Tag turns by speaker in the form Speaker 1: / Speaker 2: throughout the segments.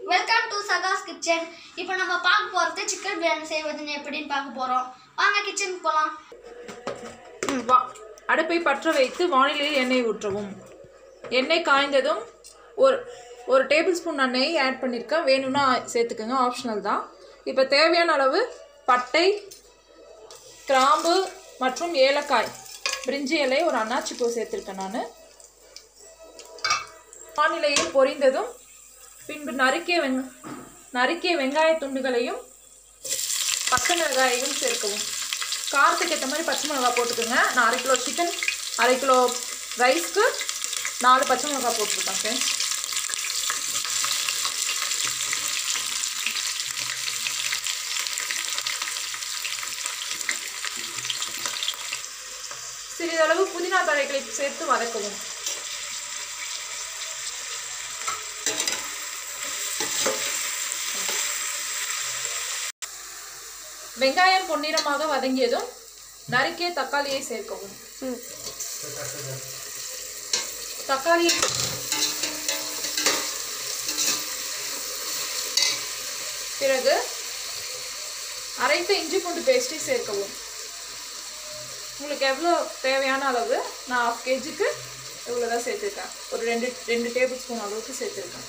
Speaker 1: Welcome to சகாஸ் kitchen இப்போ நம்ம பார்க்க போகிறது சிக்கன் பிரியாணி செய்வதுன்னு எப்படின்னு பார்க்க போகிறோம் வாங்க கிச்சனுக்கு போகலாம்
Speaker 2: ம், வா அடுப்பை பற்ற வைத்து வானிலையில் எண்ணெய் ஊற்றவும் எண்ணெய் காய்ந்ததும் ஒரு ஒரு டேபிள் ஸ்பூன் எண்ணெய் ஆட் பண்ணியிருக்கேன் வேணும்னா சேர்த்துக்கோங்க ஆப்ஷனல் தான் இப்போ தேவையான அளவு பட்டை கிராம்பு மற்றும் ஏலக்காய் பிரிஞ்சி இலை ஒரு அன்னாச்சி பூ சேர்த்துருக்கேன் நான் வானிலையில் பொரிந்ததும் பின்பு நறுக்கிய வெங் நறுக்கிய வெங்காய துண்டுகளையும் பச்சை மிளகாயையும் சேர்க்கவும் காரத்துக்கு ஏற்ற மாதிரி பச்சை மிளகாய் போட்டுக்கோங்க நான் அரை கிலோ சிக்கன் அரை கிலோ ரைஸ்க்கு நாலு பச்சை மிளகாய் போட்டிருக்கேன் ஃப்ரெண்ட்ஸ் சிறிதளவு புதினா தழைகளை சேர்த்து வதக்கவும் வெங்காயம் பொன்னிறமாக வதங்கியதும் நறுக்கிய தக்காளியை சேர்க்கவும் தக்காளி பிறகு அரைத்த இஞ்சி பூண்டு பேஸ்ட்டை சேர்க்கவும் உங்களுக்கு எவ்வளோ தேவையான அளவு நான் ஆஃப் கேஜிக்கு இவ்வளோ தான் சேர்த்துருக்கேன் ஒரு ரெண்டு ரெண்டு டேபிள் ஸ்பூன் அளவுக்கு சேர்த்துருக்கேன்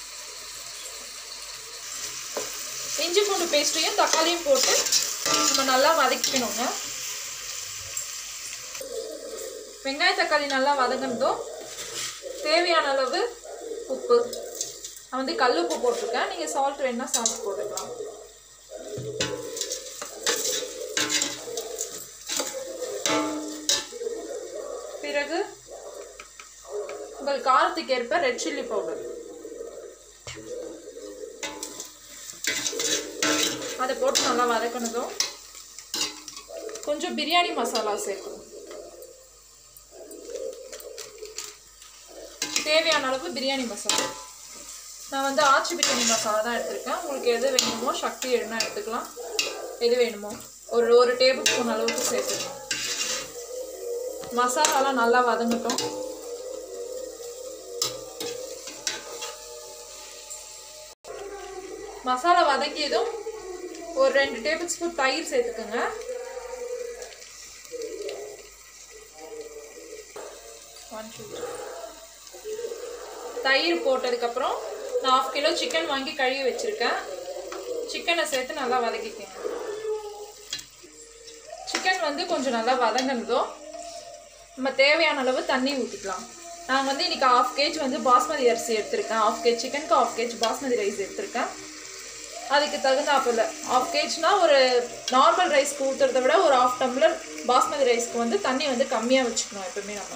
Speaker 2: இஞ்சி பூண்டு பேஸ்ட்டையும் தக்காளியும் போட்டு நம்ம நல்லா வதக்கிக்கணுங்க வெங்காய தக்காளி நல்லா வதங்கினதும் தேவையான அளவு உப்பு நான் வந்து கல் உப்பு போட்டிருக்கேன் நீங்கள் சால்ட் வேணுன்னா சால்ட் போட்டுக்கலாம் பிறகு உங்கள் காரத்துக்கு ஏற்ப ரெட் சில்லி பவுடர் அதை போட்டு நல்லா வதக்கினதும் கொஞ்சம் பிரியாணி மசாலா சேர்க்கணும் தேவையான அளவு பிரியாணி மசாலா நான் வந்து ஆச்சி பிரியாணி மசாலா தான் எடுத்திருக்கேன் உங்களுக்கு எது வேணுமோ சக்தி எதுனா எடுத்துக்கலாம் எது வேணுமோ ஒரு ஒரு டேபிள் ஸ்பூன் அளவுக்கு சேர்த்துக்கலாம் மசாலாலாம் நல்லா வதங்கட்டும் மசாலா வதங்கியதும் ஒரு ரெண்டு டேபிள் ஸ்பூன் தயிர் சேர்த்துக்கோங்க One, two, three. தயிர் போட்டதுக்கப்புறம் நான் ஆஃப் கிலோ சிக்கன் வாங்கி கழுவி வச்சுருக்கேன் சிக்கனை சேர்த்து நல்லா வதக்கிக்கோங்க சிக்கன் வந்து கொஞ்சம் நல்லா வதங்கினதும் நம்ம தேவையான அளவு தண்ணி ஊற்றிக்கலாம் நான் வந்து இன்றைக்கி ஆஃப் கேஜ் வந்து பாஸ்மதி அரிசி எடுத்திருக்கேன் ஆஃப் கேஜ் சிக்கனுக்கு ஆஃப் கேஜ் பாஸ்மதி ரைஸ் எடுத்திருக்கேன் அதுக்கு தகுந்தாப்பில் ஆஃப் கேஜ்னா ஒரு நார்மல் ரைஸ்க்கு ஊற்றுறத விட ஒரு ஆஃப் டம்ளர் பாஸ்மதி ரைஸ்க்கு வந்து தண்ணி வந்து கம்மியாக வச்சுக்கணும் எப்பவுமே நம்ம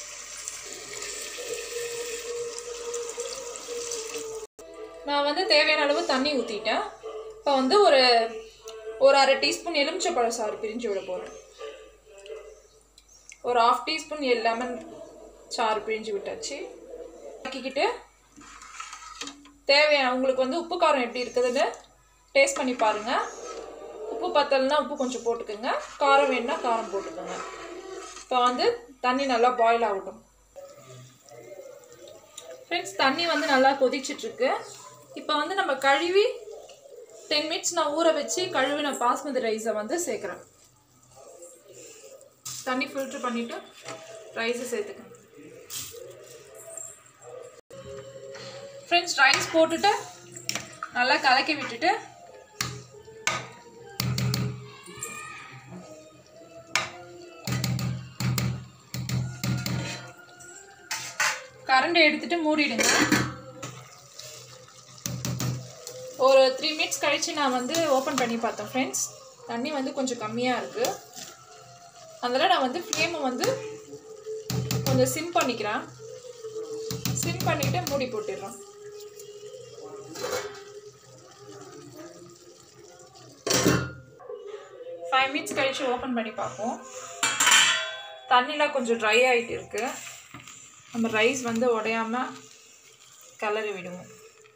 Speaker 2: நான் வந்து தேவையான அளவு தண்ணி ஊற்றிட்டேன் இப்போ வந்து ஒரு ஒரு அரை டீஸ்பூன் எலுமிச்சப்பழ சாறு பிரிஞ்சு விட போகிறேன் ஒரு ஆஃப் டீஸ்பூன் லெமன் சாறு பிழிஞ்சு விட்டாச்சு ஆக்கிக்கிட்டு தேவையான உங்களுக்கு வந்து உப்பு காரம் எப்படி இருக்குதுன்னு டேஸ்ட் பண்ணி பாருங்கள் உப்பு பத்தலைன்னா உப்பு கொஞ்சம் போட்டுக்கோங்க காரம் வேணும்னா காரம் போட்டுக்கோங்க இப்போ வந்து தண்ணி நல்லா பாயில் ஆகட்டும் ஃப்ரெண்ட்ஸ் தண்ணி வந்து நல்லா கொதிச்சிட்ருக்கு இப்போ வந்து நம்ம கழுவி டென் மினிட்ஸ் நான் ஊற வச்சு கழுவின பாஸ்மதி ரைஸை வந்து சேர்க்குறேன் தண்ணி ஃபில்ட்ரு பண்ணிவிட்டு ரைஸை சேர்த்துக்கேன் ஃப்ரெண்ட்ஸ் ரைஸ் போட்டுட்டு நல்லா கலக்கி விட்டுட்டு கரண்டை எடுத்துட்டு மூடிடுங்க ஒரு த்ரீ மினிட்ஸ் கழித்து நான் வந்து ஓப்பன் பண்ணி பார்த்தேன் ஃப்ரெண்ட்ஸ் தண்ணி வந்து கொஞ்சம் கம்மியாக இருக்குது அதனால் நான் வந்து ஃப்ளேமை வந்து கொஞ்சம் சிம் பண்ணிக்கிறேன் சிம் பண்ணிக்கிட்டு மூடி போட்டுடுறேன் ஃபைவ் மினிட்ஸ் கழித்து ஓப்பன் பண்ணி பார்ப்போம் தண்ணிலாம் கொஞ்சம் ட்ரை ஆகிட்டு இருக்குது நம்ம ரைஸ் வந்து உடையாமல் கிளறி விடுவோம்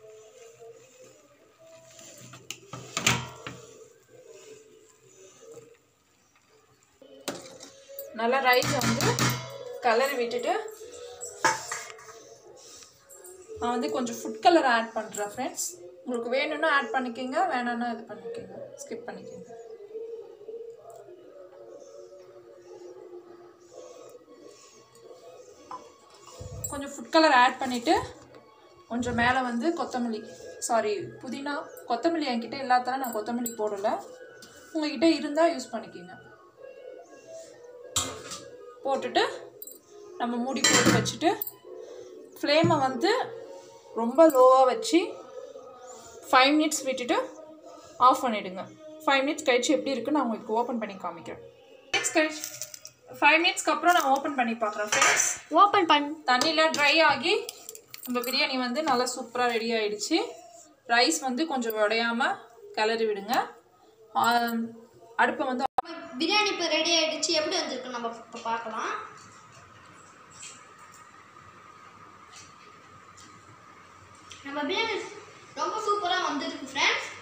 Speaker 2: நல்லா ரைஸ் வந்து கலரி விட்டுட்டு நான் வந்து கொஞ்சம் ஃபுட் கலர் ஆட் பண்ணுறேன் ஃப்ரெண்ட்ஸ் உங்களுக்கு வேணும்னா ஆட் பண்ணிக்கோங்க வேணாம்னா இது பண்ணிக்கோங்க ஸ்கிப் பண்ணிக்கோங்க கொஞ்சம் ஃபுட் கலர் ஆட் பண்ணிவிட்டு கொஞ்சம் மேலே வந்து கொத்தமல்லி சாரி புதினா கொத்தமல்லி என்கிட்ட இல்லாதால நான் கொத்தமல்லி போடலை உங்ககிட்ட இருந்தால் யூஸ் பண்ணிக்கோங்க போட்டுட்டு நம்ம மூடி போட்டு வச்சுட்டு ஃப்ளேமை வந்து ரொம்ப லோவாக வச்சு ஃபைவ் மினிட்ஸ் விட்டுட்டு ஆஃப் பண்ணிவிடுங்க ஃபைவ் மினிட்ஸ் கழிச்சு எப்படி இருக்குன்னு நான் உங்களுக்கு ஓப்பன் பண்ணி காமிக்கிறேன் மினிட்ஸ் கழிச்சு ஃபைவ் மினிட்ஸ்க்கு அப்புறம் நான் ஓப்பன் பண்ணி பார்க்குறேன் ஃப்ரெண்ட்ஸ்
Speaker 1: ஓப்பன் பண்
Speaker 2: தண்ணியில் ட்ரை ஆகி நம்ம பிரியாணி வந்து நல்லா சூப்பராக ரெடி ஆயிடுச்சு ரைஸ் வந்து கொஞ்சம் உடையாமல் கிளறி விடுங்க ஆம், அடுப்பை வந்து
Speaker 1: பிரியாணி இப்போ ரெடி ஆயிடுச்சு எப்படி வந்திருக்கு நம்ம இப்போ பார்க்கலாம் நம்ம பிரியாணி ரொம்ப சூப்பராக வந்திருக்கு ஃப்ரெண்ட்ஸ்